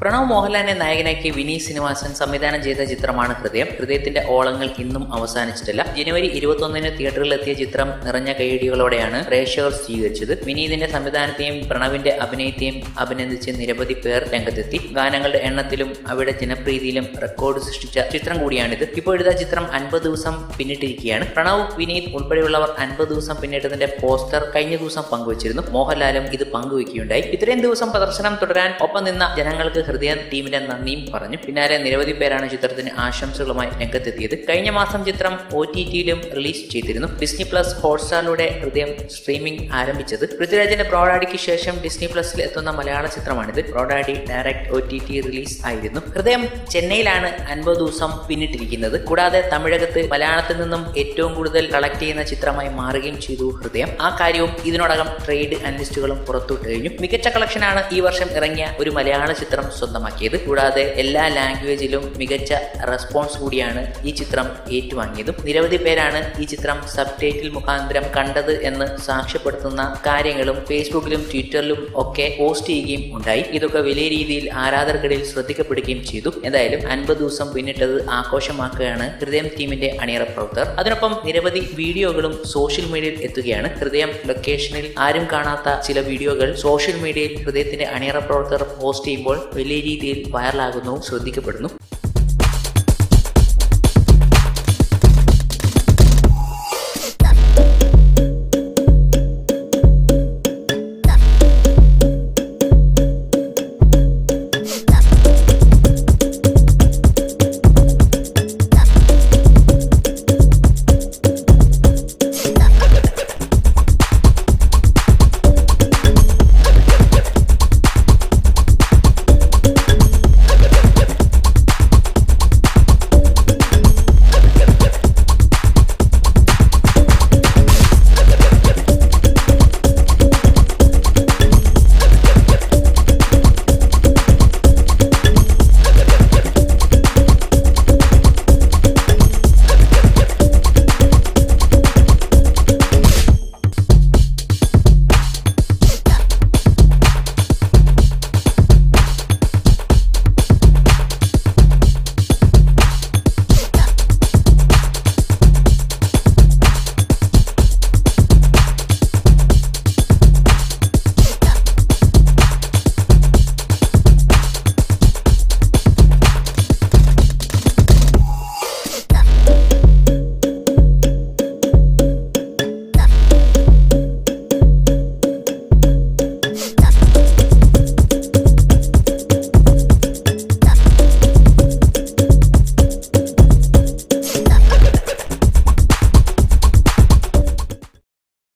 പ്രണവ് മോഹൻലാലിനെ നായകനാക്കി വിനീത് ശ്രീനിവാസൻ സംവിധാനം ചെയ്ത ചിത്രമാണ് ഹൃദയം ഹൃദയത്തിന്റെ ഓളങ്ങൾ ഇന്നും അവസാനിച്ചിട്ടില്ല ജനുവരി ഇരുപത്തൊന്നിന് തിയേറ്ററിലെത്തിയ ചിത്രം നിറഞ്ഞ കൈയടികളോടെയാണ് പ്രേക്ഷകർ സ്വീകരിച്ചത് വിനീതിന്റെ സംവിധാനത്തെയും പ്രണവിന്റെ അഭിനയത്തെയും അഭിനന്ദിച്ച് നിരവധി പേർ രംഗത്തെത്തി ഗാനങ്ങളുടെ എണ്ണത്തിലും അവിടെ ജനപ്രീതിയിലും റെക്കോർഡ് സൃഷ്ടിച്ച ചിത്രം കൂടിയാണിത് ഇപ്പോഴത്തെ ചിത്രം അൻപത് ദിവസം പിന്നിട്ടിരിക്കുകയാണ് പ്രണവ് വിനീത് ഉൾപ്പെടെയുള്ളവർ അൻപത് ദിവസം പിന്നിട്ടതിന്റെ പോസ്റ്റർ കഴിഞ്ഞ ദിവസം പങ്കുവച്ചിരുന്നു മോഹൻലാലും ഇത് പങ്കുവയ്ക്കുകയുണ്ടായി ഇത്രയും ദിവസം പ്രദർശനം തുടരാൻ ഒപ്പം നിന്ന ജനങ്ങൾക്ക് ഹൃദയ ടീമിന്റെ നന്ദിയും പറഞ്ഞു പിന്നാലെ നിരവധി പേരാണ് ചിത്രത്തിന് ആശംസകളുമായി രംഗത്തെത്തിയത് കഴിഞ്ഞ മാസം ചിത്രം ഒ ടി ടിയിലും റിലീസ് ചെയ്തിരുന്നു ഡിസ്നി പ്ലസ് ഹോട്ട്സ്റ്റാറിലൂടെ ഹൃദയം സ്ട്രീമിംഗ് ആരംഭിച്ചത് പൃഥ്വിരാജിന്റെ ബ്രോഡാഡിക്ക് ശേഷം ഡിസ്നി പ്ലസിൽ എത്തുന്ന മലയാള ചിത്രമാണിത് Bro Daddy direct O T T release ആയിരുന്നു ഹൃദയം ചെന്നൈയിലാണ് അൻപത് ദിവസം പിന്നിട്ടിരിക്കുന്നത് കൂടാതെ തമിഴകത്ത് മലയാളത്തിൽ നിന്നും ഏറ്റവും കൂടുതൽ കളക്ട് ചെയ്യുന്ന ചിത്രമായി മാറുകയും ചെയ്തു ഹൃദയം ആ കാര്യവും ഇതിനോടകം ട്രേഡ് അനലിസ്റ്റുകളും പുറത്തുവിട്ട് കഴിഞ്ഞു മികച്ച കളക്ഷനാണ് ഈ വർഷം ഇറങ്ങിയ ഒരു മലയാള ചിത്രം സ്വന്തമാക്കിയത് കൂടാതെ എല്ലാ ലാംഗ്വേജിലും മികച്ച റെസ്പോൺസ് കൂടിയാണ് ഈ ചിത്രം ഏറ്റുവാങ്ങിയതും നിരവധി പേരാണ് ഈ ചിത്രം സബ് ടൈറ്റിൽ മുഖാന്തരം കണ്ടത് എന്ന് സാക്ഷ്യപ്പെടുത്തുന്ന കാര്യങ്ങളും ഫേസ്ബുക്കിലും ട്വിറ്ററിലും ഒക്കെ പോസ്റ്റ് ചെയ്യുകയും ഉണ്ടായി ഇതൊക്കെ വലിയ രീതിയിൽ ആരാധകർക്കിടയിൽ ശ്രദ്ധിക്കപ്പെടുകയും ചെയ്തു എന്തായാലും അൻപത് ദിവസം പിന്നിട്ടത് ആഘോഷമാക്കുകയാണ് ഹൃദയം ടീമിന്റെ അണിയറ പ്രവർത്തകർ അതിനൊപ്പം നിരവധി വീഡിയോകളും സോഷ്യൽ മീഡിയയിൽ എത്തുകയാണ് ഹൃദയം ലൊക്കേഷനിൽ ആരും കാണാത്ത ചില വീഡിയോകൾ സോഷ്യൽ മീഡിയയിൽ ഹൃദയത്തിന്റെ അണിയറ പ്രവർത്തകർ പോസ്റ്റ് ചെയ്യുമ്പോൾ വലിയ രീതിയിൽ വൈറലാകുന്നു ശ്രദ്ധിക്കപ്പെടുന്നു